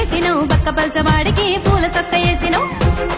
వేసినవు బక్క పల్చవాడికి పూల చొక్క వేసినవు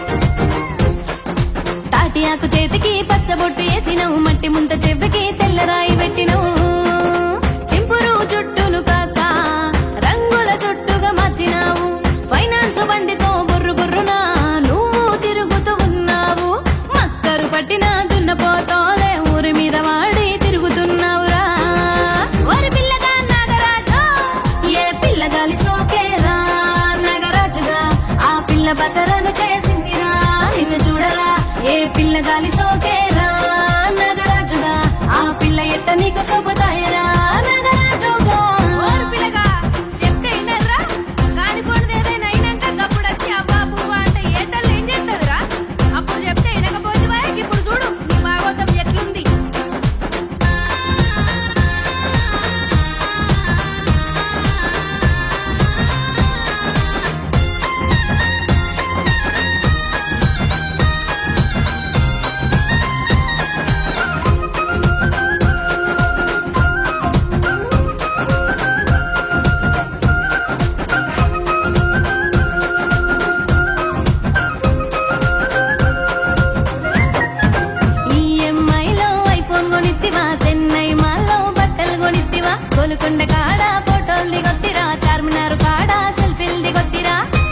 తాటి ఆకు చేతికి పచ్చబొట్టు వేసినవు మట్టి ముంత చెవ్వకి తెల్లరాయి పెట్టినవు చింపురు జుట్టును కాస్త రంగుల జుట్టుగా మార్చినావు ఫైనాన్స్ బండితో బుర్రు బుర్రున నువ్వు తిరుగుతూ ఉన్నావు మక్కరు పట్టిన దున్నపోతోలే ఊరి మీద వాడి తిరుగుతున్నావురా ఓరి పిల్లగా నాగరాజు ఏ పిల్లగాలి సోకేరా నాగరాజుగా ఆ పిల్ల బకరను చేసిందిరా నిన్ను చూడరా ఏ పిల్లగాలి సోకేరా నాగరాజుగా ఆ పిల్ల ఎట్ట నీకు సొబుతాయరా నాగరాజుగా ఓరు పిల్లగా చెప్తే వినర్రా కానిపోనిది ఏదైనా అయినాక గప్పుడు వచ్చి అవ్వా పువ్వా అంటే ఏ తల్లి ఏం చేస్తుందిరా అప్పుడు చెప్తే వినకపోతేవా ఇప్పుడు చూడు నీ భాగవతం ఎట్లుంది ఈఎంఐలో ఐఫోన్ కొనిత్తివా చెన్నై మాల్లో బట్టలు కొనిత్తివా గోలుకొండ కాడ ఫోటోలు దిగొత్తిరా చార్మినార్ కాడ సెల్ఫీలు దిగొత్తిరా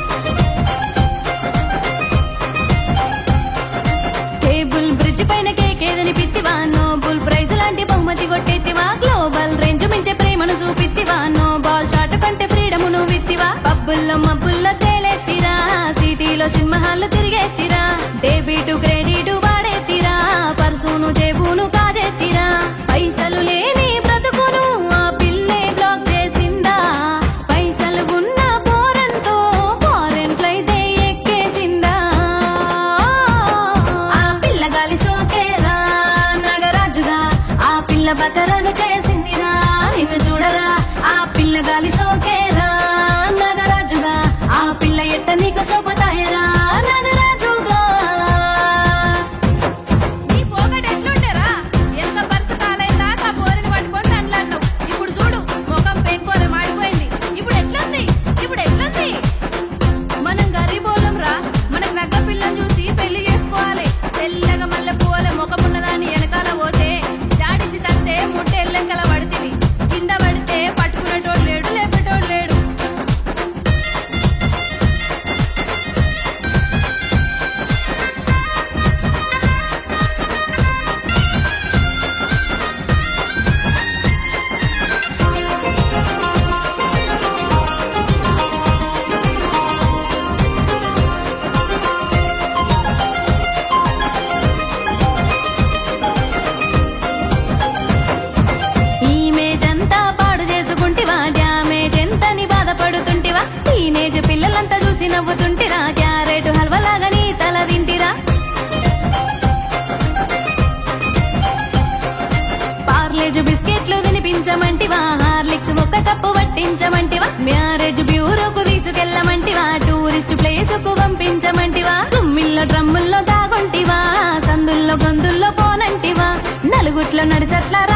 కేబుల్ బ్రిడ్జ్ పైన కేక్ ఏదని పిత్తివా నోబుల్ ప్రైజ్ లాంటి బహుమతి కొట్టేత్తివా గ్లోబల్ రేంజ్ మించే ప్రేమను చూపిత్తివా నో బాల్ చాటు కంటే ఫ్రీడమ్ నువ్వు ఇత్తివా పబ్బుల్లో మబ్బుల్లో తేలెత్తిరా సిటీలో సినిమా హాల్ తిరిగెత్తిరా డెబిట్ క్రెడిట్ వాడెత్తిరా పర్సును జేబును కాజెత్తిరా పైసలు లేని బ్రతుకును ఆ పిల్లే బ్లాక్ చేసిందా పైసలు ఉన్న పోరంతో ఫారెన్ ఫ్లైట్ ఎక్కేసిందా ఆ పిల్ల గాలి సోకేరా నాగరాజుగా ఆ పిల్ల బకరను చేసిందిరా నిన్ను చూడరా ఆ పిల్ల గాలి సోకేరా నాగరాజుగా ఆ పిల్ల ఎట్ట నీకు సోపతాయరా నాగరాజుగా నీ పోగడు ఎట్లుండేరా ఎంత పరుసు కాలైందాకా పోరిని పట్టుకొని దండలాడినావు ఇప్పుడు చూడు ముఖం పెంకోలే మాడిపోయింది ఇప్పుడు ఎట్లుంది ఇప్పుడు ఎట్లుంది మనం గరీబోళ్ళం రా మనకు నగ్గ పిల్లని చూసి పెళ్లి చేసుకోవాలి తెల్లగా మల్లె పువ్వులే ముఖం ఉన్నదాన్ని వెనకాల పోతే జాడించి తంతే ముట్ట ఎల్లెంకల పడితివి కింద పడితే పట్టుకునేటోడు లేడు లేపేటోడు లేడు ఇమేజ్ అంతా పాడు చేసుకుంటివా డ్యామేజ్ ఎంతని బాధపడుతుంటివా టీనేజ్ పిల్లలంతా చూసి నవ్వుతుంటిరా క్యారెట్ హల్వలాగా నీ తల తింటిరా పార్లేజ్ బిస్కెట్లు తినిపించమంటివా హార్లిక్స్ ఒక కప్పు పట్టించమంటివా మ్యారేజ్ బ్యూరోకు తీసుకెళ్ళమంటివా టూరిస్ట్ ప్లేస్ కు పంపించమంటివా తుమ్మిల్లో డ్రమ్ముల్లో దాగుంటివా సందుల్లో గొంతుల్లో పోనంటివా నలుగుట్లో నడిచట్ల